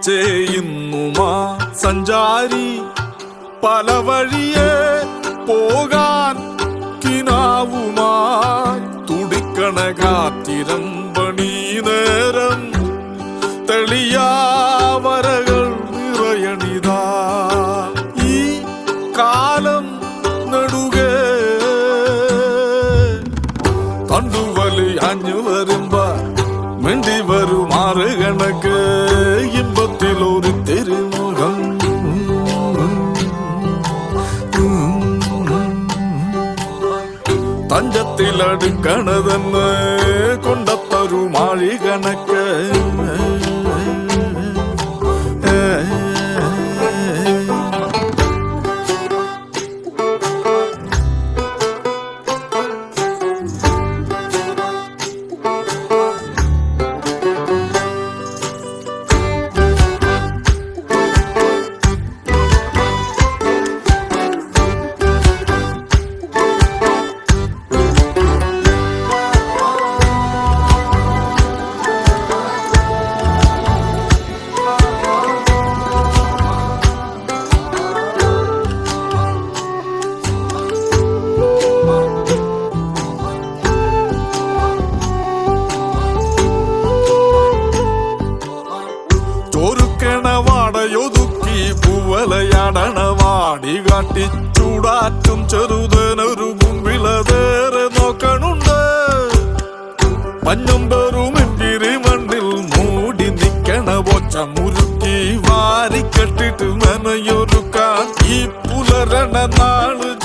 ചെയ്യുന്നുമാ സഞ്ചാരി പല വഴിയെ പോകാൻ കിനാവുമായി തുടിക്കണ കാത്തിരമ്പണി നേരം തെളിയാവരകൾ നിറയണിതാ ഈ കാലം നടുകേ കണ്ടുവലി അഞ്ഞു വരുമ്പ മിണ്ടി വരുമാറ് കണക്ക് ഇമ്പത്തിൽ ഒരു തിരുമുഖം തഞ്ചത്തിലടുക്കണതെന്ന് കൊണ്ടത്തൊരു മാഴി കണക്ക് ചോറുക്കണ വാടയൊതുക്കി പൂവലയാടണ വാടി കാട്ടി ചൂടാറ്റും ചെറുതനൊരു മുമ്പിലതേറെ നോക്കണുണ്ട് പഞ്ഞമ്പറും എമ്പിരി മണ്ണിൽ മൂടി നിക്കണ പൊച്ച മുറുക്കി വാരിക്കെട്ടിട്ട് നനയൊരുക്കാൻ ഈ പുലരണ നാള്